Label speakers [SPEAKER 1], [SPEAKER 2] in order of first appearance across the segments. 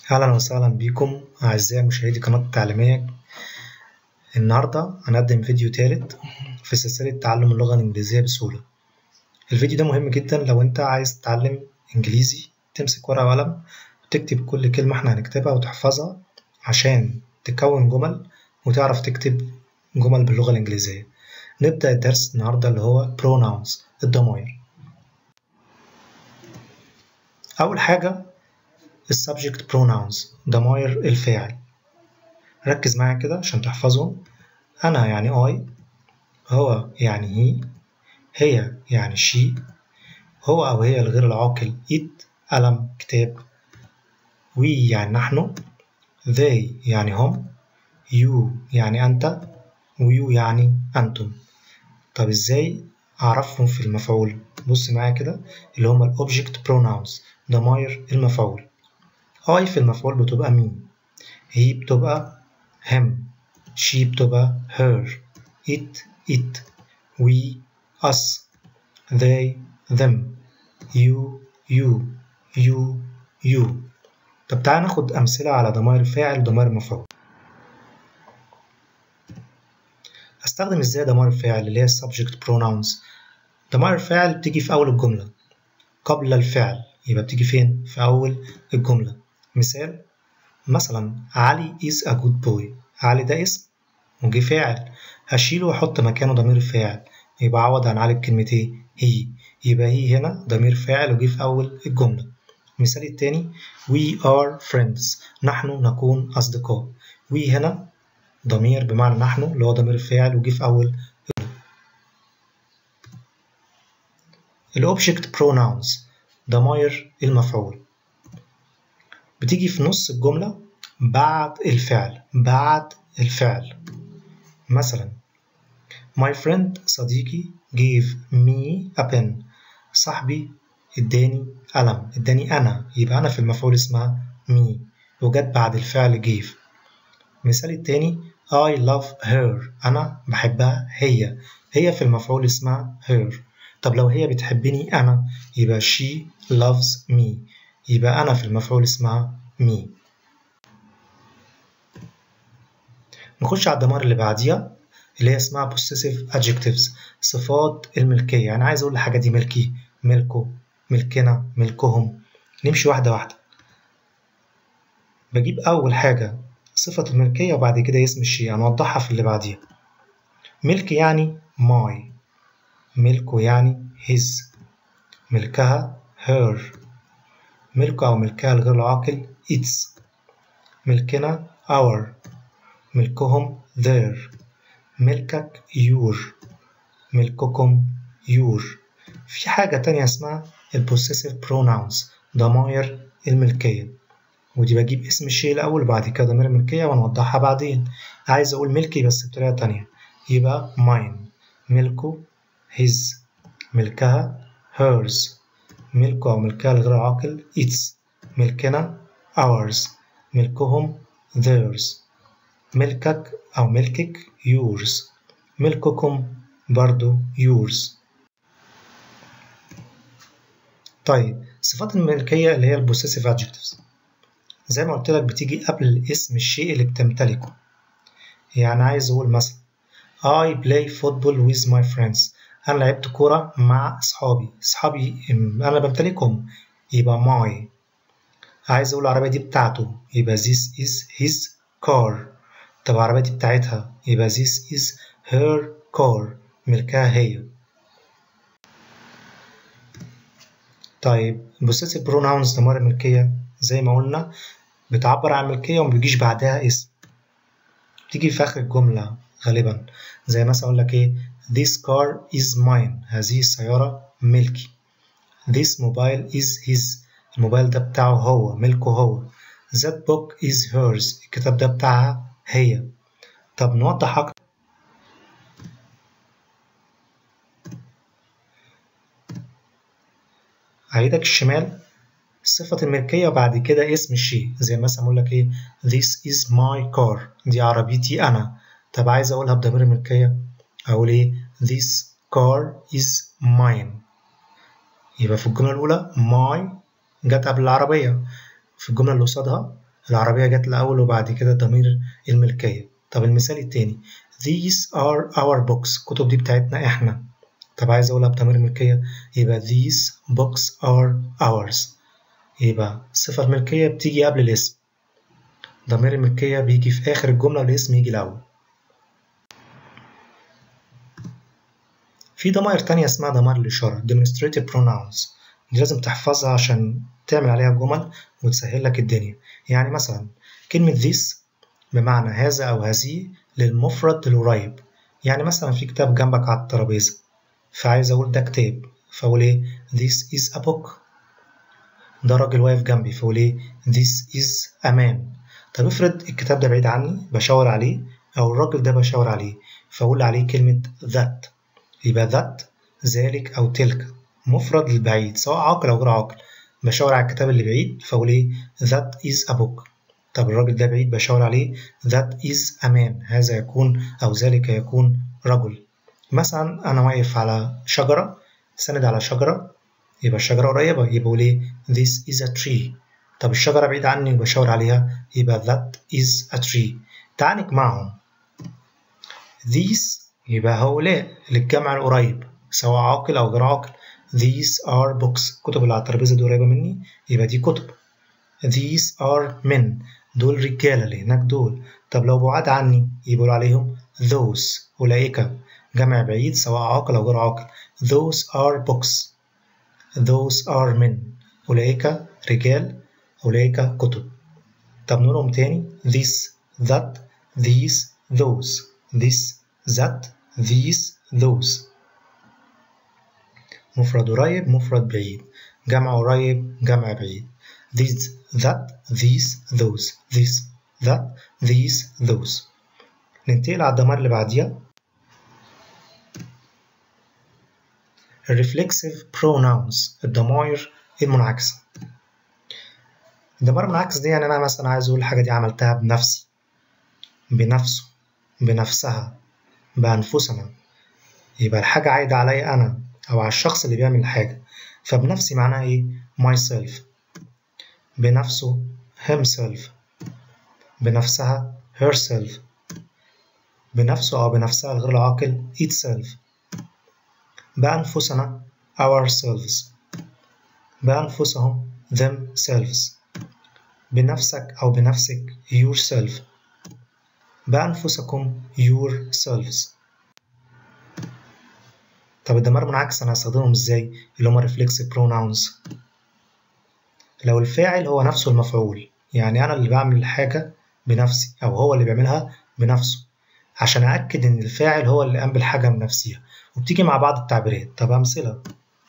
[SPEAKER 1] أهلا وسهلا بكم أعزائي مشاهدي قناة التعليمية النهاردة هنقدم فيديو تالت في سلسلة تعلم اللغة الإنجليزية بسهولة الفيديو ده مهم جدا لو أنت عايز تتعلم إنجليزي تمسك ورقة وقلم وتكتب كل كلمة احنا هنكتبها وتحفظها عشان تكون جمل وتعرف تكتب جمل باللغة الإنجليزية نبدأ الدرس النهاردة اللي هو pronouns الضمائر أول حاجة السبجكت pronouns ضمائر الفاعل ركز معايا كده عشان تحفظهم أنا يعني I هو يعني he هي يعني she هو أو هي الغير العاقل it قلم كتاب we يعني نحن they يعني هم you يعني أنت ويو يعني أنتم طب إزاي أعرفهم في المفعول بص معايا كده اللي هما الأوبجكت pronouns ضمائر المفعول I في المفعول بتبقى مين he بتبقى him she بتبقى her it it we us they them you you you you طب تعالى ناخد أمثلة على ضمائر الفاعل وضمائر المفعول استخدم ازاي ضمائر الفاعل اللي هي subject pronouns ضمائر الفاعل بتيجي في أول الجملة قبل الفعل يبقى بتيجي فين في أول الجملة مثال مثلا علي is a good boy علي ده اسم وجه فاعل هشيله وأحط مكانه ضمير الفاعل يبقى عوض عن علي بكلمتين هي يبقى هي هنا ضمير فاعل وجه في أول الجملة المثال التاني we are friends نحن نكون أصدقاء we هنا ضمير بمعنى نحن اللي هو ضمير الفاعل وجه في أول الأوبجكت pronouns ضمائر المفعول بتيجي في نص الجملة بعد الفعل بعد الفعل مثلا My friend صديقي gave me a pen صاحبي اداني قلم اداني أنا يبقى أنا في المفعول اسمها me وجت بعد الفعل gave المثال التاني I love her أنا بحبها هي هي في المفعول اسمها her طب لو هي بتحبني أنا يبقى she loves me يبقى أنا في المفعول اسمها me نخش على الضمائر اللي بعديها اللي هي اسمها possessive adjectives صفات الملكية يعني عايز أقول الحاجة دي ملكي ملكه ملكنا ملكهم نمشي واحدة واحدة بجيب أول حاجة صفة الملكية وبعد كده اسم الشيء هنوضحها في اللي بعديها ملك يعني my ملكه يعني his ملكها her ملكه أو ملكها الغير العاقل its ملكنا our ملكهم their ملكك your ملككم your في حاجة تانية اسمها البوسيسيف pronouns ضمائر الملكية ودي بجيب اسم الشيء الأول وبعد كده ضمير الملكية ونوضحها بعدين عايز أقول ملكي بس بطريقة تانية يبقى mine ملكه his ملكها hers ملكه أو ملكها الغير عاقل its ملكنا ours ملكهم theirs ملكك أو ملكك yours ملككم برضو yours طيب صفات الملكية اللي هي البوسيسيف adjectives زي ما قلت لك بتيجي قبل اسم الشيء اللي بتمتلكه يعني عايز أقول مثلا I play football with my friends أنا لعبت كورة مع أصحابي أصحابي أنا بمتلكهم يبقى my عايز أقول العربية دي بتاعته يبقى this is his car طب العربية دي بتاعتها يبقى this is her car ملكها هي طيب possessive pronouns ضمائر الملكية زي ما قلنا بتعبر عن الملكية وما بيجيش بعدها اسم بتيجي في آخر الجملة غالبا زي مثلا أقول لك إيه This car is mine هذه السيارة ملكي This mobile is his الموبايل ده بتاعه هو ملكه هو That book is hers الكتاب ده بتاعها هي طب نوضح أكتر على ايدك الشمال صفة الملكية وبعد كده اسم الشيء زي مثلا أقول لك إيه This is my car دي عربيتي أنا طب عايز أقولها بضمير الملكية أقول إيه This car is mine يبقى في الجملة الأولى my جت قبل العربية في الجملة اللي قصادها العربية جت الأول وبعد كده ضمير الملكية طب المثال التاني these are our books الكتب دي بتاعتنا احنا طب عايز اقولها بضمير الملكية يبقى these books are ours يبقى صفة الملكية بتيجي قبل الاسم ضمير الملكية بيجي في آخر الجملة والاسم يجي الأول في ضمائر تانية اسمها ضمائر الإشارة demonstrative pronouns دي لازم تحفظها عشان تعمل عليها جمل وتسهل لك الدنيا يعني مثلا كلمة this بمعنى هذا أو هذه للمفرد القريب يعني مثلا في كتاب جنبك على الترابيزة فعايز أقول ده كتاب فأقول إيه this is a book ده راجل واقف جنبي فأقول إيه this is a man طب افرض الكتاب ده بعيد عني بشاور عليه أو الراجل ده بشاور عليه فأقول عليه كلمة that يبقى that ذلك أو تلك مفرد للبعيد سواء عاقل أو غير عاقل بشاور على الكتاب اللي بعيد فأقول إيه that is a book طب الراجل ده بعيد بشاور عليه that is a man هذا يكون أو ذلك يكون رجل مثلا أنا واقف على شجرة سند على شجرة يبقى الشجرة قريبة يبقى أقول إيه this is a tree طب الشجرة بعيدة عني وبشاور عليها يبقى that is a tree تعال نجمعهم these يبقى هؤلاء للجمع القريب سواء عاقل أو غير عاقل these are books الكتب اللي على الترابيزة دي قريبة مني يبقى دي كتب these are men دول رجالة اللي هناك دول طب لو بعاد عني يقولوا عليهم those أولئك جمع بعيد سواء عاقل أو غير عاقل those are books those are men أولئك رجال أولئك كتب طب نقولهم تاني this that these those this that these those مفرد قريب مفرد بعيد جمع قريب جمع بعيد these that these those this that these those ننتقل على الضمائر اللي بعديها reflexive pronouns الضمائر المنعكسة الضمائر المنعكسة دي يعني أنا مثلا عايز أقول الحاجة دي عملتها بنفسي بنفسه بنفسها بأنفسنا يبقى الحاجة عايدة عليا أنا أو على الشخص اللي بيعمل الحاجة فبنفسي معناها إيه؟ myself بنفسه himself بنفسها herself بنفسه أو بنفسها الغير العاقل itself بأنفسنا ourselves بأنفسهم themselves بنفسك أو بنفسك yourself بأنفسكم yourselves طب الضمائر المنعكسة أنا هستخدمهم إزاي؟ اللي هما reflexive pronouns لو الفاعل هو نفسه المفعول يعني أنا اللي بعمل الحاجة بنفسي أو هو اللي بيعملها بنفسه عشان أأكد إن الفاعل هو اللي قام بالحاجة بنفسها وبتيجي مع بعض التعبيرات طب أمثلة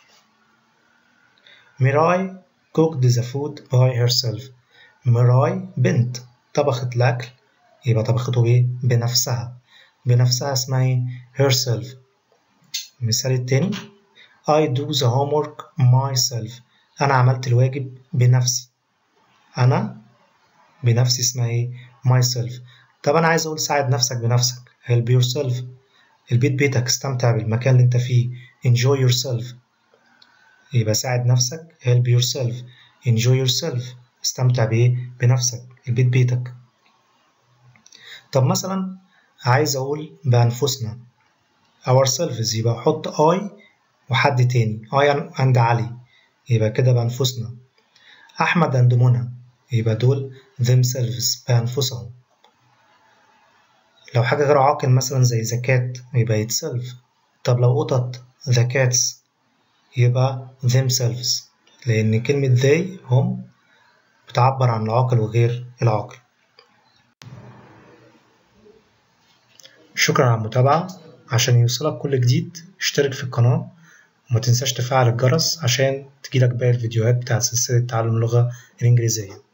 [SPEAKER 1] ميراي cooked the food by herself ميراي بنت طبخت الأكل يبقى طبخته بإيه؟ بنفسها بنفسها اسمها إيه؟ herself المثال التاني I do the homework myself أنا عملت الواجب بنفسي أنا بنفسي اسمها إيه؟ myself طب أنا عايز أقول ساعد نفسك بنفسك help yourself البيت بيتك استمتع بالمكان اللي أنت فيه enjoy yourself يبقى ساعد نفسك help yourself enjoy yourself استمتع بإيه؟ بنفسك البيت بيتك طب مثلا عايز أقول بأنفسنا ourselves يبقى أحط I وحد تاني I and علي يبقى كده بأنفسنا أحمد and منى يبقى دول themselves بأنفسهم لو حاجة غير عاقل مثلا زي the cat يبقى itself طب لو قطط the cats يبقى themselves لأن كلمة they هم بتعبر عن العاقل وغير العاقل شكرا على المتابعة عشان يوصلك كل جديد اشترك في القناة وما تنساش تفعل الجرس عشان تجيلك باقي الفيديوهات بتاعت سلسلة تعلم اللغة الإنجليزية